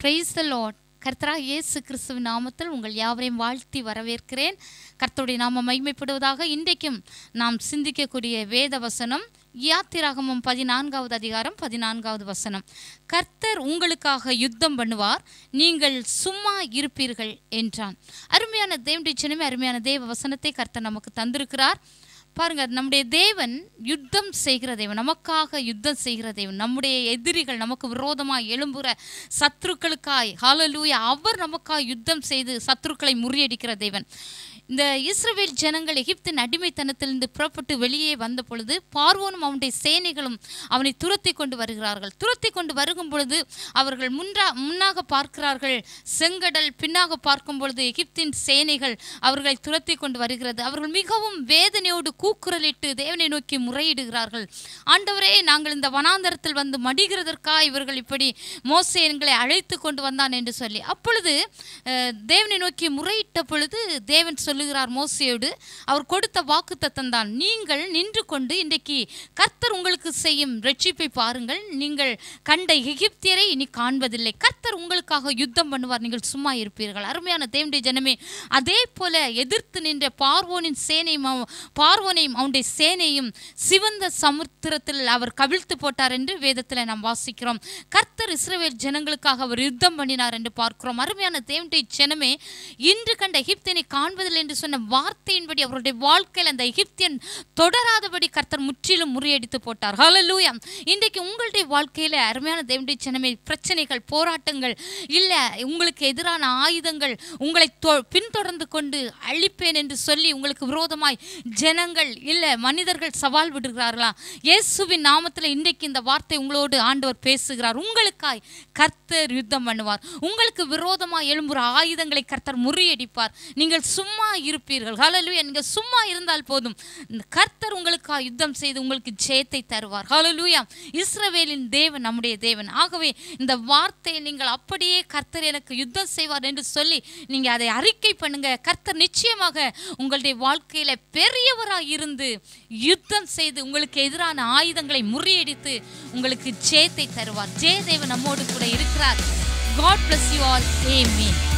praise the Lord கர்த்தராக இயேசு கிறிஸ்துவின் நாமத்தில் உங்கள் யாவரையும் வாழ்த்தி வரவேற்கிறேன் கர்த்தருடைய நாம மகிமைப்படுவதாக இன்றைக்கும் நாம் சிந்திக்கக்கூடிய வேத வசனம் யாத்திராகமம் பதினான்காவது அதிகாரம் பதினான்காவது வசனம் கர்த்தர் உங்களுக்காக யுத்தம் பண்ணுவார் நீங்கள் சும்மா இருப்பீர்கள் என்றான் அருமையான தேவனுடைய சின்னமே அருமையான தேவ வசனத்தை கர்த்தர் நமக்கு தந்திருக்கிறார் பாருங்க நம்முடைய தேவன் யுத்தம் செய்கிற தேவன் நமக்காக யுத்தம் செய்கிற தேவன் நம்முடைய எதிரிகள் நமக்கு விரோதமாய் எழும்புற சத்துருக்களுக்காய் ஹalleluya அவர் நமக்காக யுத்தம் செய்து சத்துருக்களை முறியடிக்கிற தேவன் இந்த இஸ்ரவேல் ஜனங்கள் எகிப்தின் அடிமைத்தனத்திலிருந்து புறப்பட்டு வெளியே வந்த பொழுது பார்வோனும் அவனுடைய சேனைகளும் அவனை துரத்தி கொண்டு வருகிறார்கள் துரத்தி கொண்டு வருகும் பொழுது அவர்கள் முன்றா முன்னாக பார்க்கிறார்கள் செங்கடல் பின்னாக பார்க்கும் பொழுது எகிப்தின் சேனைகள் அவர்களை துரத்தி கொண்டு வருகிறது அவர்கள் மிகவும் வேதனையோடு கூக்குரலிட்டு தேவனை நோக்கி முறையிடுகிறார்கள் ஆண்டவரே நாங்கள் இந்த வனாந்தரத்தில் வந்து மடிகிறதற்காக இவர்கள் இப்படி மோசே எங்களை அழைத்து கொண்டு வந்தான் என்று சொல்லி அப்பொழுது அஹ், தேவனை நோக்கி முறையிட்ட பொழுது தேவன் சொல்லுகிறார் மோசையோடு அவர் கொடுத்த வாக்குத்தத்தம் தான் நீங்கள் நின்று கொண்டு இன்றைக்கு கர்த்தர் உங்களுக்கு செய்யும் ரட்சிப்பை பாருங்கள் நீங்கள் கண்ட எகிப்தியரை இனி காண்பதில்லை கர்த்தர் உங்களுக்காக யுத்தம் பண்ணுவார் நீங்கள் சும்மா இருப்பீர்கள் அருமையான தேவனுடைய ஜனமே அதே போல எதிர்த்து நின்ற பார்வோனின் சேனையும் அவ- பார்வோனையும் அவனுடைய சேனையும் சிவந்த சமுத்திரத்தில் அவர் கவிழ்த்து போட்டார் என்று வேதத்தில் நாம் வாசிக்கிறோம் கர்த்தர் இஸ்ரவேல் ஜனங்களுக்காக அவர் யுத்தம் பண்ணினார் என்று பார்க்கிறோம் அருமையான தேவனுடைய ஜனமே இன்று கண்ட எகிப்தியனை காண்பதில்லை என்று சொன்ன வார்த்தையின்படி அவருடைய வாழ்க்கையில் அந்த எகிப்தியன் தொடராதபடி கர்த்தர் முற்றிலும் முறியடித்து போட்டார் ஹalleluya இன்றைக்கு உங்களுடைய வாழ்க்கையில அருமையான தேவனுடைய ஜனமே பிரச்சனைகள் போராட்டங்கள் இல்ல உங்களுக்கு எதிரான ஆயுதங்கள் உங்களை தொ- பின்தொடர்ந்து கொண்டு அழிப்பேன் என்று சொல்லி உங்களுக்கு விரோதமாய் ஜனங்கள் இல்ல மனிதர்கள் சவால் விடுகிறார்களா இயேசுவின் நாமத்தில் இன்றைக்கு இந்த வார்த்தை உங்களோடு ஆண்டவர் பேசுகிறார் உங்களுக்காய் கர்த்தர் யுத்தம் பண்ணுவார் உங்களுக்கு விரோதமாய் எழும்புற ஆயுதங்களை கர்த்தர் முறியடிப்பார் நீங்கள் சும்மா இருப்பீர்கள் ஹalleluya நீங்க சும்மா இருந்தால் போதும் இந்த கர்த்தர் உங்களுக்காக யுத்தம் செய்து உங்களுக்கு ஜெயத்தை தருவார் ஹalleluya இஸ்ரவேலின் தேவன் நம்முடைய தேவன் ஆகவே இந்த வார்த்தையை நீங்கள் அப்படியே கர்த்தர் எனக்கு யுத்தம் செய்வார் என்று சொல்லி நீங்க அதை அறிக்கை பண்ணுங்க கர்த்தர் நிச்சயமாக உங்களுடைய வாழ்க்கையில பெரியவராய் இருந்து யுத்தம் செய்து உங்களுக்கு எதிரான ஆயுதங்களை முறியடித்து உங்களுக்கு ஜெயத்தை தருவார் ஜெயதேவன் நம்மோடு கூட இருக்கிறார் god bless you all amen